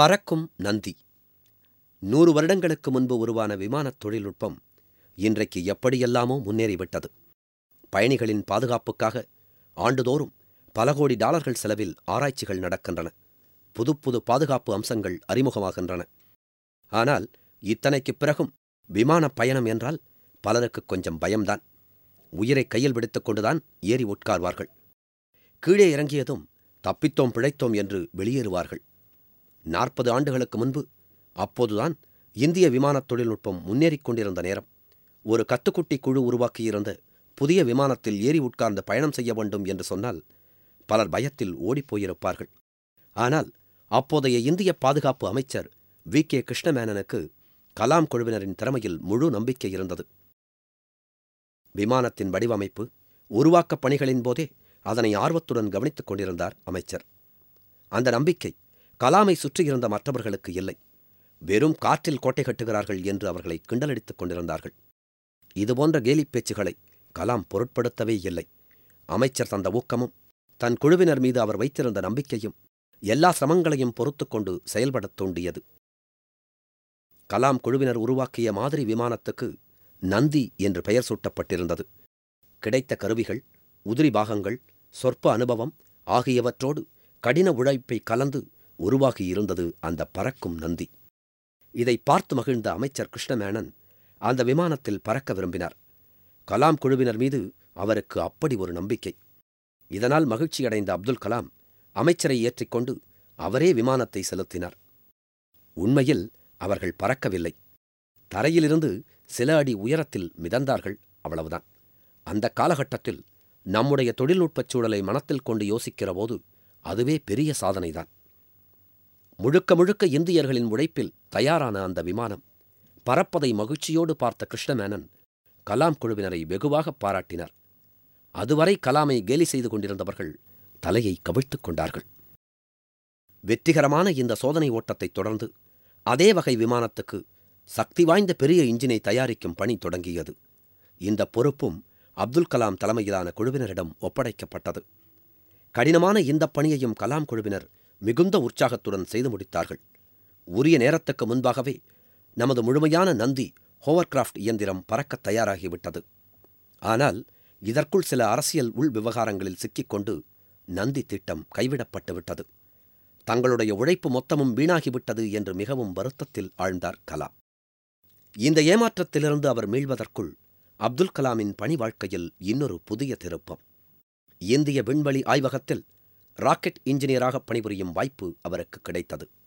பறக்கும் நந்தி நூறு வருடங்களுக்கு முன்பு உருவான விமானத் தொழில்நுட்பம் இன்றைக்கு எப்படியெல்லாமோ முன்னேறிவிட்டது பயணிகளின் பாதுகாப்புக்காக ஆண்டுதோறும் பல கோடி டாலர்கள் செலவில் ஆராய்ச்சிகள் நடக்கின்றன புது புது பாதுகாப்பு அம்சங்கள் அறிமுகமாகின்றன ஆனால் இத்தனைக்குப் பிறகும் விமானப் பயணம் என்றால் பலருக்கு கொஞ்சம் பயம்தான் உயிரை கையில் பிடித்துக் கொண்டுதான் ஏறி உட்கார்வார்கள் கீழே இறங்கியதும் தப்பித்தோம் பிழைத்தோம் என்று வெளியேறுவார்கள் நாற்பது ஆண்டுகளுக்கு முன்பு அப்போதுதான் இந்திய விமானத் தொழில்நுட்பம் முன்னேறிக் கொண்டிருந்த நேரம் ஒரு கத்துக்குட்டி குழு உருவாக்கியிருந்த புதிய விமானத்தில் ஏறி உட்கார்ந்து பயணம் செய்ய வேண்டும் என்று சொன்னால் பலர் பயத்தில் ஓடிப்போயிருப்பார்கள் ஆனால் அப்போதைய இந்திய பாதுகாப்பு அமைச்சர் வி கே கிருஷ்ணமேனனுக்கு கலாம் குழுவினரின் திறமையில் முழு நம்பிக்கை இருந்தது விமானத்தின் வடிவமைப்பு உருவாக்கப் பணிகளின் போதே அதனை ஆர்வத்துடன் கவனித்துக் கொண்டிருந்தார் அமைச்சர் அந்த நம்பிக்கை கலாமை சுற்றியிருந்த மற்றவர்களுக்கு இல்லை வெறும் காற்றில் கோட்டை கட்டுகிறார்கள் என்று அவர்களை கிண்டலடித்துக் கொண்டிருந்தார்கள் இதுபோன்ற கேலிப் பேச்சுகளை கலாம் பொருட்படுத்தவே இல்லை அமைச்சர் தந்த ஊக்கமும் தன் குழுவினர் மீது அவர் வைத்திருந்த நம்பிக்கையும் எல்லா சிரமங்களையும் பொறுத்துக் கொண்டு செயல்படத் தூண்டியது கலாம் குழுவினர் உருவாக்கிய மாதிரி விமானத்துக்கு நந்தி என்று பெயர் சூட்டப்பட்டிருந்தது கிடைத்த கருவிகள் உதிரி பாகங்கள் சொற்ப அனுபவம் ஆகியவற்றோடு கடின உழைப்பை கலந்து உருவாகியிருந்தது அந்த பறக்கும் நந்தி இதை பார்த்து மகிழ்ந்த அமைச்சர் கிருஷ்ணமேனன் அந்த விமானத்தில் பறக்க விரும்பினார் கலாம் குழுவினர் மீது அவருக்கு அப்படி ஒரு நம்பிக்கை இதனால் மகிழ்ச்சியடைந்த அப்துல் கலாம் அமைச்சரை ஏற்றிக்கொண்டு அவரே விமானத்தை செலுத்தினார் உண்மையில் அவர்கள் பறக்கவில்லை தரையிலிருந்து சில அடி உயரத்தில் மிதந்தார்கள் அவ்வளவுதான் அந்த காலகட்டத்தில் நம்முடைய தொழில்நுட்பச் சூழலை மனத்தில் கொண்டு யோசிக்கிற போது அதுவே பெரிய சாதனைதான் முழுக்க முழுக்க இந்தியர்களின் உழைப்பில் தயாரான அந்த விமானம் பறப்பதை மகிழ்ச்சியோடு பார்த்த கிருஷ்ணமேனன் கலாம் குழுவினரை வெகுவாக பாராட்டினார் அதுவரை கலாமை கேலி செய்து கொண்டிருந்தவர்கள் தலையை கவிழ்த்துக் கொண்டார்கள் வெற்றிகரமான இந்த சோதனை ஓட்டத்தைத் தொடர்ந்து அதே வகை விமானத்துக்கு சக்தி வாய்ந்த பெரிய இன்ஜினை தயாரிக்கும் பணி தொடங்கியது இந்த பொறுப்பும் அப்துல் கலாம் தலைமையிலான குழுவினரிடம் ஒப்படைக்கப்பட்டது கடினமான இந்த பணியையும் கலாம் குழுவினர் மிகுந்த உற்சாகத்துடன் செய்து முடித்தார்கள் உரிய நேரத்துக்கு முன்பாகவே நமது முழுமையான நந்தி ஹோவர்கிராஃப்ட் இயந்திரம் பறக்கத் தயாராகிவிட்டது ஆனால் இதற்குள் சில அரசியல் உள் விவகாரங்களில் சிக்கிக்கொண்டு நந்தி திட்டம் கைவிடப்பட்டு விட்டது தங்களுடைய உழைப்பு மொத்தமும் வீணாகிவிட்டது என்று மிகவும் வருத்தத்தில் ஆழ்ந்தார் கலாம் இந்த ஏமாற்றத்திலிருந்து அவர் மீள்வதற்குள் அப்துல் கலாமின் பணி வாழ்க்கையில் இன்னொரு புதிய திருப்பம் இந்திய விண்வெளி ஆய்வகத்தில் ராக்கெட் இன்ஜினியராக பணிபுரியும் வாய்ப்பு அவருக்கு கிடைத்தது